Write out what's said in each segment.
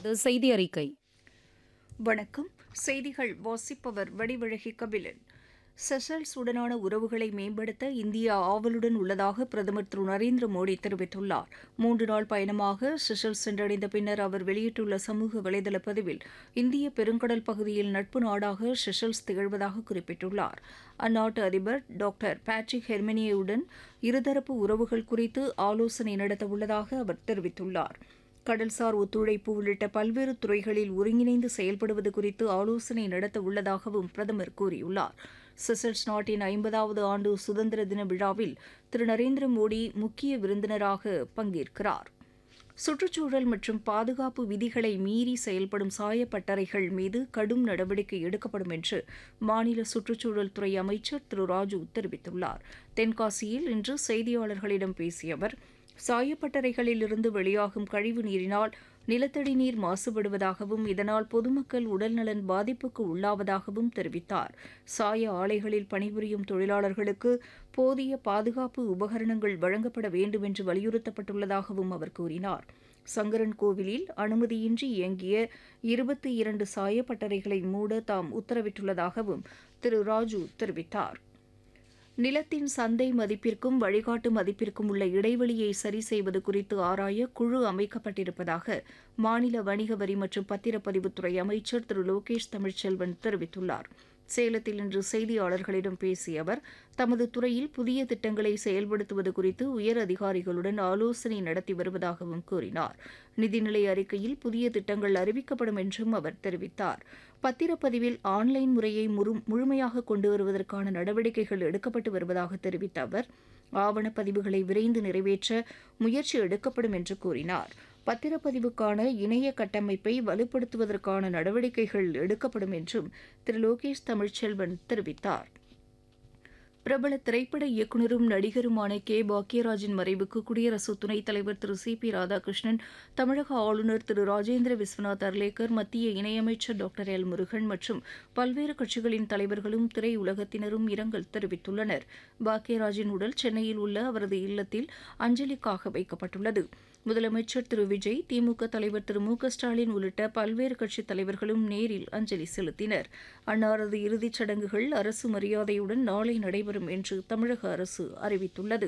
தொடர்வது செய்தி அறிக்கை வணக்கம் செய்திகள் வாசிப்பவர் வடிவழகி கபிலன் செஷல்ஸ் உடனான உறவுகளை மேம்படுத்த இந்தியா ஆவலுடன் உள்ளதாக பிரதமர் திரு நரேந்திர மோடி தெரிவித்துள்ளார் மூன்று நாள் பயணமாக செஷல்ஸ் சென்றடைந்த பின்னர் அவர் வெளியிட்டுள்ள சமூக வலைதள பதிவில் இந்திய பெருங்கடல் பகுதியில் நட்பு நாடாக செஷல்ஸ் திகழ்வதாக குறிப்பிட்டுள்ளார் அந்நாட்டு அதிபர் டாக்டர் பேட்ரிக் ஹெர்மெனியுடன் இருதரப்பு உறவுகள் குறித்து ஆலோசனை நடத்த உள்ளதாக அவர் தெரிவித்துள்ளார் கடல்சார் ஒத்துழைப்பு உள்ளிட்ட பல்வேறு துறைகளில் ஒருங்கிணைந்து செயல்படுவது குறித்து ஆலோசனை நடத்த உள்ளதாகவும் பிரதமர் கூறியுள்ளார் செசல்ஸ் நாட்டின் ஐம்பதாவது ஆண்டு சுதந்திர தின விழாவில் திரு நரேந்திர மோடி முக்கிய விருந்தினராக பங்கேற்கிறார் சுற்றுச்சூழல் மற்றும் பாதுகாப்பு விதிகளை மீறி செயல்படும் சாயப்பட்டறைகள் மீது கடும் நடவடிக்கை எடுக்கப்படும் என்று மாநில சுற்றுச்சூழல் துறை அமைச்சர் திரு ராஜு தெரிவித்துள்ளார் தென்காசியில் இன்று செய்தியாளர்களிடம் பேசிய அவர் சாயப்பட்டறைகளிலிருந்து வெளியாகும் கழிவு நீரினால் நிலத்தடி நீர் மாசுபடுவதாகவும் இதனால் பொதுமக்கள் உடல்நலன் பாதிப்புக்கு உள்ளாவதாகவும் தெரிவித்தார் சாய ஆலைகளில் பணிபுரியும் தொழிலாளர்களுக்கு போதிய பாதுகாப்பு உபகரணங்கள் வழங்கப்பட வேண்டும் என்று வலியுறுத்தப்பட்டுள்ளதாகவும் அவர் கூறினார் சங்கரன் கோவிலில் அனுமதியின்றி இயங்கிய இருபத்தி இரண்டு சாயப்பட்டறைகளை மூட தாம் உத்தரவிட்டுள்ளதாகவும் திரு ராஜு தெரிவித்தார் நிலத்தின் சந்தை மதிப்பிற்கும் வழிகாட்டு மதிப்பிற்கும் உள்ள இடைவெளியை சரி செய்வது குறித்து ஆராய குழு அமைக்கப்பட்டிருப்பதாக மாநில வணிக வரி மற்றும் பத்திரப்பதிவுத்துறை அமைச்சர் திரு லோகேஷ் தமிழ்ச்செல்வன் தெரிவித்துள்ளார் சேலத்தில் இன்று செய்தியாளர்களிடம் பேசிய அவர் தமது துறையில் புதிய திட்டங்களை செயல்படுத்துவது குறித்து உயர் அதிகாரிகளுடன் ஆலோசனை நடத்தி வருவதாகவும் கூறினார் நிதிநிலை அறிக்கையில் புதிய திட்டங்கள் அறிவிக்கப்படும் என்றும் அவர் தெரிவித்தார் பத்திரப்பதிவில் ஆன்லைன் முறையை முழுமையாக கொண்டு வருவதற்கான நடவடிக்கைகள் எடுக்கப்பட்டு வருவதாக தெரிவித்த அவர் ஆவணப்பதிவுகளை விரைந்து நிறைவேற்ற முயற்சி எடுக்கப்படும் என்று கூறினார் பத்திரப்பதிவுக்கான இணைய கட்டமைப்பை வலுப்படுத்துவதற்கான நடவடிக்கைகள் எடுக்கப்படும் என்றும் திரு லோகேஷ் தமிழ்ச்செல்வன் தெரிவித்தார் பிரபல திரைப்பட இயக்குநரும் நடிகருமான கே பாக்யராஜின் மறைவுக்கு குடியரசு துணைத் தலைவர் திரு சி பி ராதாகிருஷ்ணன் தமிழக ஆளுநர் திரு ராஜேந்திர விஸ்வநாத் அர்லேக்கர் மத்திய இணையமைச்சர் டாக்டர் எல் முருகன் மற்றும் பல்வேறு கட்சிகளின் தலைவர்களும் திரையுலகத்தினரும் இரங்கல் தெரிவித்துள்ளனர் பாக்யராஜின் உடல் சென்னையில் உள்ள அவரது இல்லத்தில் அஞ்சலிக்காக வைக்கப்பட்டுள்ளது முதலமைச்சர் திரு விஜய் திமுக தலைவர் திரு மு க ஸ்டாலின் உள்ளிட்ட பல்வேறு கட்சித் தலைவர்களும் நேரில் அஞ்சலி செலுத்தினர் அன்னாரது இறுதிச் சடங்குகள் அரசு மரியாதையுடன் நாளை நடைபெறும் என்று தமிழக அரசு அறிவித்துள்ளது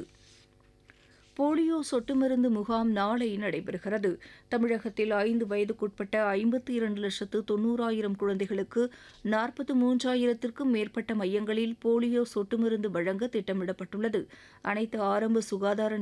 போலியோ சொட்டு மருந்து முகாம் நாளை நடைபெறுகிறது தமிழகத்தில் ஐந்து வயதுக்குட்பட்ட ஐம்பத்தி இரண்டு லட்சத்து தொன்னூறாயிரம் குழந்தைகளுக்கு நாற்பத்து மூன்றாயிரத்திற்கும் மேற்பட்ட மையங்களில் போலியோ சொட்டு மருந்து வழங்க திட்டமிடப்பட்டுள்ளது அனைத்து ஆரம்ப சுகாதார